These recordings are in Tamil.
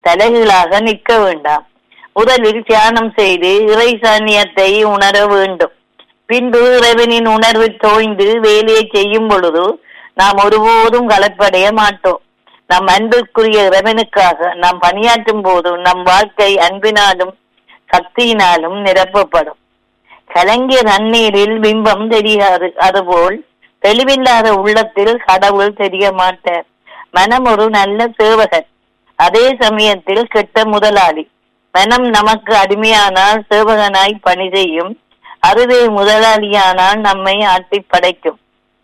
தலைகீழாக நிற்க வேண்டாம் முதலில் தியானம் செய்து இறை சாநியத்தை உணர வேண்டும் பின்பு இறைவனின் உணர்வு தோய்ந்து வேலையை செய்யும் பொழுது நாம் ஒருபோதும் கலப்படைய மாட்டோம் நம் அன்பிற்குரிய இறைவனுக்காக நாம் பணியாற்றும் போது நம் வாழ்க்கை அன்பினாலும் சக்தியினாலும் நிரப்பப்படும் கலங்கிய நன்னீரில் பிம்பம் தெரியாது அதுபோல் தெளிவில்லாத உள்ளத்தில் கடவுள் தெரிய மாட்டார் மனம் ஒரு நல்ல சேவகன் அதே சமயத்தில் கெட்ட முதலாளி மனம் நமக்கு அடிமையானால் சேவகனாய் பணி செய்யும் அதுவே முதலாளியானால் நம்மை ஆட்டி படைக்கும்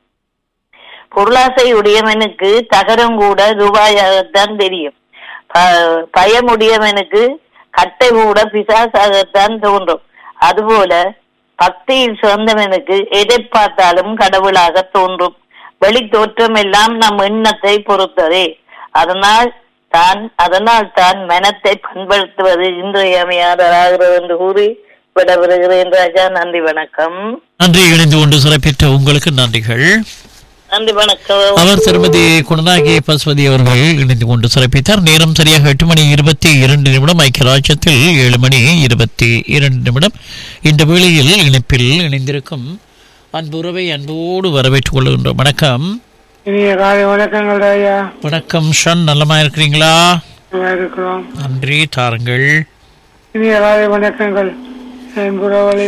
பொருளாசை உடையவனுக்கு தகரம் கூட ரூபாயாகத்தான் தெரியும் ப- பயமுடையவனுக்கு கட்டை கூட பிசாசாகத்தான் தோன்றும் அதுபோல பக்தியில் சிறந்தவனுக்கு எதை பார்த்தாலும் கடவுளாக தோன்றும் வெளி தோற்றம் எல்லாம் நம் எண்ணத்தை பொறுத்ததே அதனால் தான் அதனால் தான் மனத்தை பண்படுத்துவது இன்றையமையாதராகிறது என்று கூறி விடவிடுகிறேன் ராஜா நன்றி வணக்கம் நன்றி இணைந்து கொண்டு சிறப்பித்த உங்களுக்கு நன்றிகள் நன்றி வணக்கம் அவர் திருமதி குணநாயகி பசுபதி அவர்கள் இணைந்து கொண்டு சிறப்பித்தார் நேரம் சரியாக எட்டு மணி இருபத்தி இரண்டு நிமிடம் ஐக்கிய ராஜ்யத்தில் ஏழு மணி இருபத்தி இரண்டு நிமிடம் இந்த வேளையில் இணைப்பில் இணைந்திருக்கும் அன்புறவை அன்போடு வரவேற்றுக் கொள்கின்றோம் வணக்கம் இனிய காலை வணக்கங்கள் ஐயா வணக்கம் ஷன் நலமா இருக்கிறீங்களா நல்லா இருக்கிறோம் நன்றி தாருங்கள் இனிய காலை வணக்கங்கள் என் புறவழி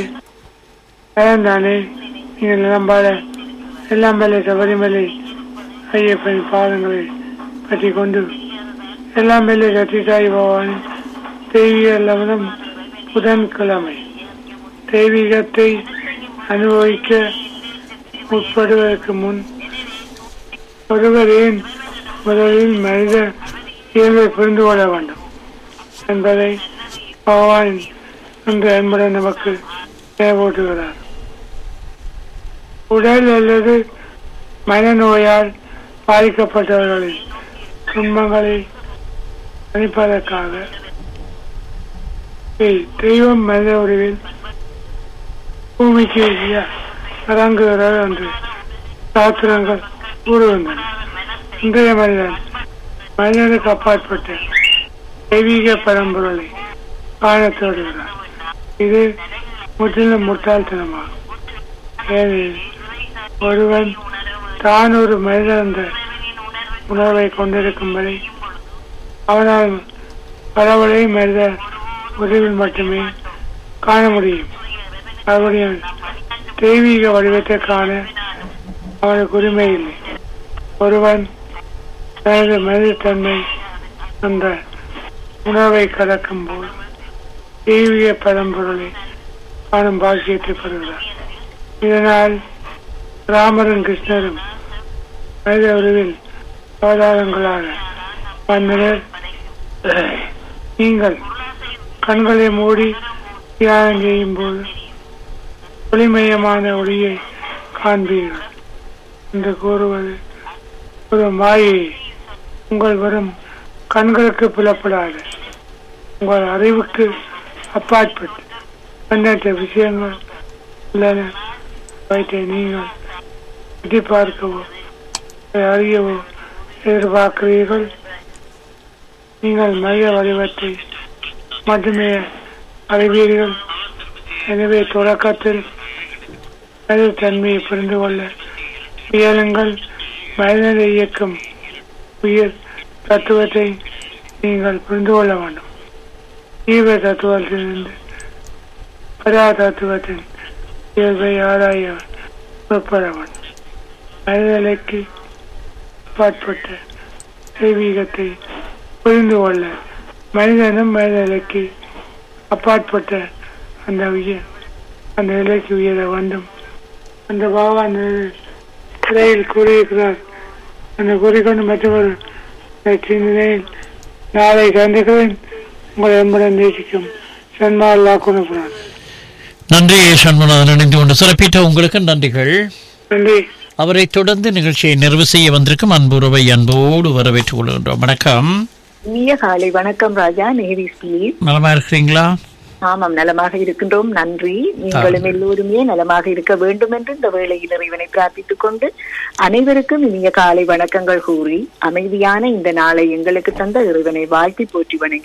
தானே நீங்கள் நிலம்பால எல்லாம் மேலே சபரிமலை ஐயப்பன் பாதங்களை பற்றி கொண்டு எல்லாம் மேலே சத்தி சாய் பகவான் தெய்வீக லவனம் புதன்கிழமை தெய்வீகத்தை அனுபவிக்க முற்படுவதற்கு முன் ஒருவர் ஏன் முதலில் மனித இயல்பை புரிந்து கொள்ள வேண்டும் என்பதை பகவான் இன்று அன்புடன் நமக்கு நினைவூட்டுகிறார் உடல் அல்லது மனநோயால் பாதிக்கப்பட்டவர்களின் துன்பங்களை தணிப்பதற்காக தெய்- தெய்வம் மனித உருவில் பூமிக்கு இ- இறங்குகிறது என்று சாஸ்திரங்கள் கூறுகின்றன இன்றைய மனிதன் மனிதனுக்கு அப்பாற்பட்ட தெய்வீக பரம்பொருளை காணத் தொடங்குகிறார் இது முற்றிலும் முட்டாள்தனமாகும் ஏனெனில் ஒருவன் தான் ஒரு மனிதன் என்ற உணர்வை கொண்டிருக்கும்படி அவனால் கடவுளை மனித உறவில் மட்டுமே காண முடியும் அவருடைய தெய்வீக வடிவத்தை காண அவனுக்கு உரிமை இல்லை ஒருவன் தனது மனிதத்தன்மை என்ற உணர்வை கலக்கும் போது தெய்வீக பரம்பொருளை காணும் பாக்கியத்தை பெறுகிறார் இதனால் ராமரும் கிருஷ்ணரும் மனித உருவில் அவதாரங்களாக வந்தனர் நீங்கள் கண்களை மூடி தியானம் செய்யும் போது ஒளிமயமான ஒளியை காண்பீர்கள் என்று கூறுவது ஒரு மாயை உங்கள் வரும் கண்களுக்கு புலப்படாது உங்கள் அறிவுக்கு அப்பாற்பட்டு எண்ணற்ற விஷயங்கள் உள்ளன அவற்றை நீங்கள் எட்டி பார்க்கவோ அதை அறியவோ எதிர்பார்க்கிறீர்கள் நீங்கள் மனித வடிவத்தை மட்டுமே அறிவீர்கள் எனவே தொடக்கத்தில் மனித தன்மையை புரிந்து கொள்ள முயலுங்கள் மனிதனை இயக்கும் உயிர் தத்துவத்தை நீங்கள் புரிந்து கொள்ள வேண்டும் ஜீவ தத்துவத்திலிருந்து பரா தத்துவத்தின் இயல்பை ஆராய புறப்பட வேண்டும் மனிதலைக்கு பாற்பட்ட தெய்வீகத்தை புரிந்து கொள்ள மனிதனும் மனிதலைக்கு அப்பாற்பட்ட அந்த உயர் அந்த நிலைக்கு உயர வேண்டும் அந்த பகவான் திரையில் கூறியிருக்கிறார் அந்த கூறிக்கொண்டு மற்றொரு சிந்தனையில் நாளை கண்டுகிறேன் உங்களை என்படன் நேசிக்கும் சன்மா அல்லா குணப்புறான் நன்றி சண்முகநாதன் இணைந்து கொண்டு சிறப்பித்த உங்களுக்கு நன்றிகள் நன்றி அவரை தொடர்ந்து நிகழ்ச்சியை நிறைவு செய்ய வந்திருக்கும் அன்புறவை அன்போடு வரவேற்றுக் கொள்கின்றோம் வணக்கம் இனிய காலை வணக்கம் ராஜா நேரி ஸ்லீப் நலமா இருக்கிறீங்களா ஆமாம் நலமாக இருக்கின்றோம் நன்றி நீங்களும் எல்லோருமே நலமாக இருக்க வேண்டும் என்று இந்த வேளையில் இறைவனை பிரார்த்தித்துக் கொண்டு அனைவருக்கும் இனிய காலை வணக்கங்கள் கூறி அமைதியான இந்த நாளை எங்களுக்கு தந்த இறைவனை வாழ்த்தி போற்றி வணங்கி